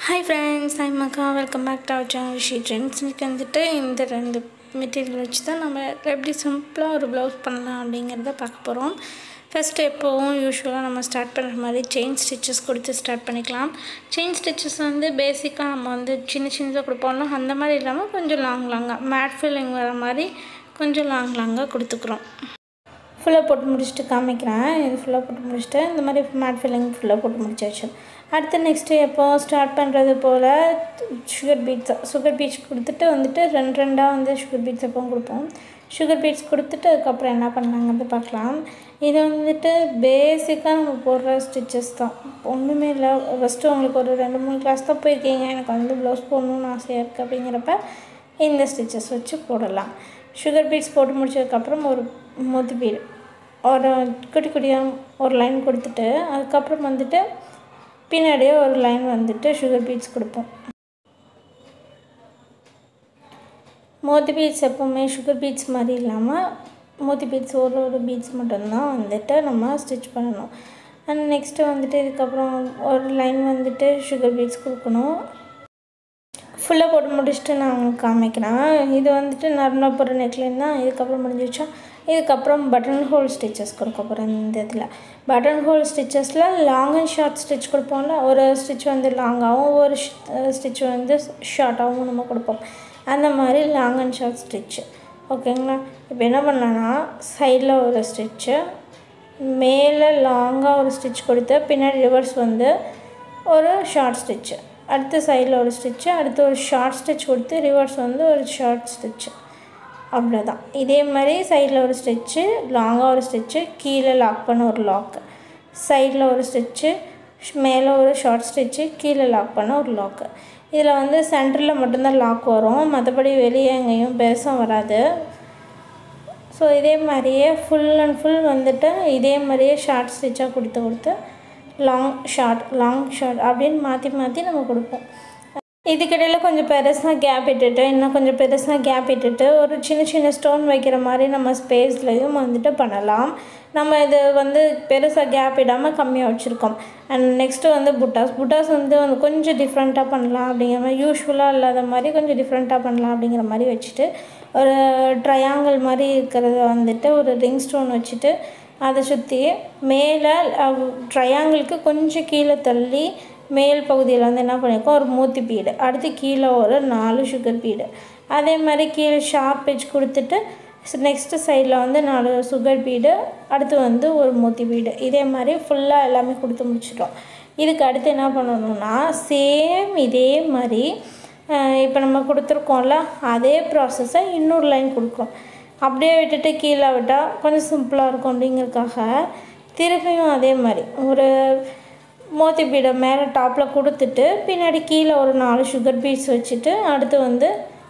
hi friends ஐ மக்கா welcome back to our channel She Trends இன்றைக்கி வந்துட்டு இந்த ரெண்டு மெட்டீரியல் வச்சு தான் நம்ம எப்படி சிம்பிளாக ஒரு ப்ளவுஸ் பண்ணலாம் அப்படிங்கிறத பார்க்க போகிறோம் ஃபஸ்ட்டு எப்போவும் யூஸ்வலாக நம்ம ஸ்டார்ட் பண்ணுற மாதிரி செயின் ஸ்டிச்சஸ் கொடுத்து ஸ்டார்ட் பண்ணிக்கலாம் செயின் ஸ்டிச்சஸ் வந்து பேசிக்காக நம்ம வந்து சின்ன சின்னதாக கொடுப்போம்ல அந்த மாதிரி இல்லாமல் கொஞ்சம் லாங் லாங்காக மேட் ஃபில்லிங் வர மாதிரி கொஞ்சம் லாங் லாங்காக கொடுத்துக்குறோம் ஃபுல்லாக போட்டு முடிச்சுட்டு காமிக்கிறேன் இது ஃபுல்லாக போட்டு முடிச்சுட்டு இந்த மாதிரி மேட் ஃபில்லிங் ஃபுல்லாக போட்டு முடிச்சாச்சு அடுத்து நெக்ஸ்ட்டு எப்போ ஸ்டார்ட் பண்ணுறது போல் சுகர் பீட்ஸ் சுகர் பீட்ஸ் கொடுத்துட்டு வந்துட்டு ரெண்டு ரெண்டாக வந்து சுகர் பீட்ஸ் எப்போ கொடுப்போம் சுகர் பீட்ஸ் கொடுத்துட்டு அதுக்கப்புறம் என்ன பண்ணாங்கிறது பார்க்கலாம் இது வந்துட்டு பேசிக்காக நம்ம போடுற ஸ்டிச்சஸ் தான் ஒன்றுமே இல்லை ஃபஸ்ட்டு உங்களுக்கு ஒரு ரெண்டு மூணு கிளாஸ் தான் போயிருக்கீங்க எனக்கு வந்து ப்ளவுஸ் போடணும்னு ஆசையாக இருக்குது அப்படிங்கிறப்ப இந்த ஸ்டிச்சஸ் வச்சு போடலாம் சுகர் பீட்ஸ் போட்டு முடிச்சதுக்கப்புறம் ஒரு மொத்தி பீடு ஒரு குட்டி குட்டியாக ஒரு லைன் கொடுத்துட்டு அதுக்கப்புறம் வந்துட்டு பின்னாடியே ஒரு லைன் வந்துட்டு சுகர் பீட்ஸ் கொடுப்போம் மோத்தி பீட்ஸ் எப்போவுமே சுகர் பீட்ஸ் மாதிரி இல்லாமல் மோத்தி பீட்ஸ் ஒரு ஒரு பீட்ஸ் மட்டும்தான் வந்துட்டு நம்ம ஸ்டிச் பண்ணணும் அண்ட் நெக்ஸ்ட்டு வந்துட்டு இதுக்கப்புறம் ஒரு லைன் வந்துட்டு சுகர் பீட்ஸ் கொடுக்கணும் ஃபுல்லாக போட்டு முடிச்சுட்டு நான் உங்களுக்கு காமிக்கிறேன் இது வந்துட்டு நார்மலாக போடுற நெக்லைன் தான் இதுக்கப்புறம் முடிஞ்சிச்சா இதுக்கப்புறம் பட்டன் ஹோல் ஸ்டிச்சஸ் கொடுக்க போகிறேன் இந்த இதில் பட்டன் ஹோல் ஸ்டிச்சஸில் லாங் அண்ட் ஷார்ட் ஸ்டிச் கொடுப்போம்ல ஒரு ஸ்டிச் வந்து லாங்காகவும் ஒரு ஸ்டிச் வந்து ஷார்ட்டாகவும் நம்ம கொடுப்போம் அந்த மாதிரி லாங் அண்ட் ஷார்ட் ஸ்டிச்சு ஓகேங்களா இப்போ என்ன பண்ணலான்னா சைடில் ஒரு ஸ்டிச்சு மேலே லாங்காக ஒரு ஸ்டிச் கொடுத்து பின்னாடி ரிவர்ஸ் வந்து ஒரு ஷார்ட் ஸ்டிச்சு அடுத்த சைடில் ஒரு ஸ்டிச்சு அடுத்து ஒரு ஷார்ட் ஸ்டிச் கொடுத்து ரிவர்ஸ் வந்து ஒரு ஷார்ட் ஸ்டிச்சு அவ்வளோதான் இதே மாதிரி சைடில் ஒரு ஸ்டிச்சு லாங்காக ஒரு ஸ்டிச்சு கீழே லாக் பண்ண ஒரு லாக்கு சைடில் ஒரு ஸ்டிச்சு மேலே ஒரு ஷார்ட் ஸ்டிச்சு கீழே லாக் பண்ண ஒரு லாக்கு இதில் வந்து சென்டரில் மட்டும்தான் லாக் வரும் மற்றபடி வெளியே எங்கேயும் பெருசாக வராது ஸோ இதே மாதிரியே ஃபுல் அண்ட் ஃபுல் வந்துட்டு இதே மாதிரியே ஷார்ட் ஸ்டிச்சாக கொடுத்து கொடுத்து லாங் ஷார்ட் லாங் ஷார்ட் அப்படின்னு மாற்றி மாற்றி நம்ம கொடுப்போம் இதுக்கிடையில் கொஞ்சம் பெருசாக கேப் இட்டுட்டு இன்னும் கொஞ்சம் பெருசாக கேப் இட்டுட்டு ஒரு சின்ன சின்ன ஸ்டோன் வைக்கிற மாதிரி நம்ம ஸ்பேஸ்லையும் வந்துட்டு பண்ணலாம் நம்ம இது வந்து பெருசாக கேப் இடாமல் கம்மியாக வச்சுருக்கோம் அண்ட் நெக்ஸ்ட்டு வந்து புட்டாஸ் புட்டாஸ் வந்து வந்து கொஞ்சம் டிஃப்ரெண்ட்டாக பண்ணலாம் அப்படிங்கிற மாதிரி யூஸ்ஃபுல்லாக இல்லாத மாதிரி கொஞ்சம் டிஃப்ரெண்ட்டாக பண்ணலாம் அப்படிங்கிற மாதிரி வச்சுட்டு ஒரு ட்ரையாங்கிள் மாதிரி இருக்கிறத வந்துட்டு ஒரு ரிங் ஸ்டோன் வச்சுட்டு அதை சுற்றி மேலே ட்ரையாங்கிளுக்கு கொஞ்சம் கீழே தள்ளி மேல் பகுதியில் வந்து என்ன பண்ணியிருக்கோம் ஒரு மூத்தி பீடு அடுத்து கீழே ஒரு நாலு சுகர் பீடு அதே மாதிரி கீழே ஷார்ப் எஜ் கொடுத்துட்டு நெக்ஸ்ட்டு சைடில் வந்து நாலு சுகர் பீடு அடுத்து வந்து ஒரு மூத்தி பீடு இதே மாதிரி ஃபுல்லாக எல்லாமே கொடுத்து முடிச்சிட்டோம் இதுக்கு அடுத்து என்ன பண்ணணும்னா சேம் இதே மாதிரி இப்போ நம்ம கொடுத்துருக்கோம்ல அதே ப்ராசஸை இன்னொரு லைன் கொடுக்குறோம் அப்படியே விட்டுட்டு கீழே விட்டால் கொஞ்சம் சிம்பிளாக இருக்கும் அப்படிங்கிறதுக்காக திருப்பியும் அதே மாதிரி ஒரு மோத்தி பீடை மேலே டாப்பில் கொடுத்துட்டு பின்னாடி கீழே ஒரு நாலு சுகர் பீட்ஸ் வச்சுட்டு அடுத்து வந்து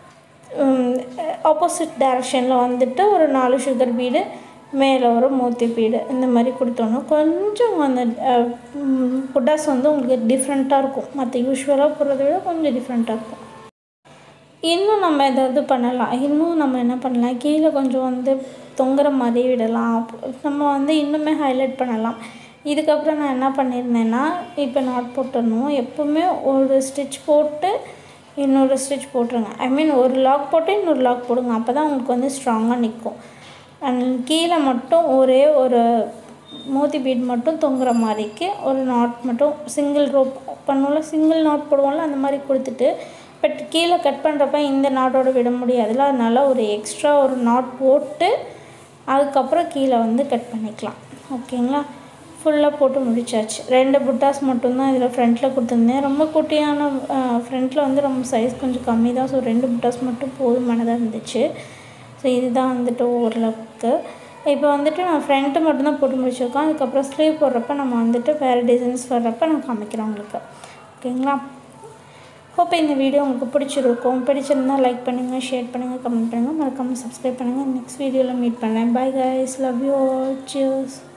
ஆப்போசிட் டைரக்ஷனில் வந்துட்டு ஒரு நாலு சுகர் பீடு மேலே ஒரு மோத்தி பீடு இந்த மாதிரி கொடுத்தோன்னா கொஞ்சம் அந்த புட்டாஸ் வந்து உங்களுக்கு டிஃப்ரெண்ட்டாக இருக்கும் மற்ற யூஸ்வலாக போடுறத விட கொஞ்சம் டிஃப்ரெண்ட்டாக இருக்கும் இன்னும் நம்ம ஏதாவது பண்ணலாம் இன்னும் நம்ம என்ன பண்ணலாம் கீழே கொஞ்சம் வந்து தொங்குற மாதிரி விடலாம் நம்ம வந்து இன்னுமே ஹைலைட் பண்ணலாம் இதுக்கப்புறம் நான் என்ன பண்ணியிருந்தேன்னா இப்போ நாட் போட்டுடணும் எப்போவுமே ஒரு ஸ்டிச் போட்டு இன்னொரு ஸ்டிச் போட்டுருங்க ஐ மீன் ஒரு லாக் போட்டு இன்னொரு லாக் போடுங்க அப்போ தான் உங்களுக்கு வந்து ஸ்ட்ராங்காக நிற்கும் அண்ட் கீழே மட்டும் ஒரே ஒரு மோத்தி பீட் மட்டும் தொங்குற மாதிரிக்கு ஒரு நாட் மட்டும் சிங்கிள் ரோப் பண்ணுவோம்ல சிங்கிள் நாட் போடுவோம்ல அந்த மாதிரி கொடுத்துட்டு பட் கீழே கட் பண்ணுறப்ப இந்த நாட்டோட விட முடியாதுல்ல அதனால் ஒரு எக்ஸ்ட்ரா ஒரு நாட் போட்டு அதுக்கப்புறம் கீழே வந்து கட் பண்ணிக்கலாம் ஓகேங்களா ஃபுல்லாக போட்டு முடிச்சாச்சு ரெண்டு புட்டாஸ் மட்டும்தான் இதில் ஃப்ரண்ட்டில் கொடுத்துருந்தேன் ரொம்ப குட்டியான ஃப்ரண்ட்டில் வந்து ரொம்ப சைஸ் கொஞ்சம் கம்மி தான் ஸோ ரெண்டு புட்டாஸ் மட்டும் போதுமானதாக இருந்துச்சு ஸோ இதுதான் வந்துட்டு ஓரளவுக்கு இப்போ வந்துட்டு நான் ஃப்ரண்ட்டு மட்டும்தான் போட்டு முடிச்சிருக்கோம் அதுக்கப்புறம் ஸ்லீவ் போடுறப்ப நம்ம வந்துட்டு வேறு டிசைன்ஸ் வர்றப்ப நான் காமிக்கிறேன் உங்களுக்கு ஓகேங்களா ஹோப் இந்த வீடியோ உங்களுக்கு பிடிச்சிருக்கும் பிடிச்சிருந்தா லைக் பண்ணுங்கள் ஷேர் பண்ணுங்கள் கமெண்ட் பண்ணுங்கள் மறக்காமல் சப்ஸ்கிரைப் பண்ணுங்கள் நெக்ஸ்ட் வீடியோவில் மீட் பண்ணேன் bye guys love you all cheers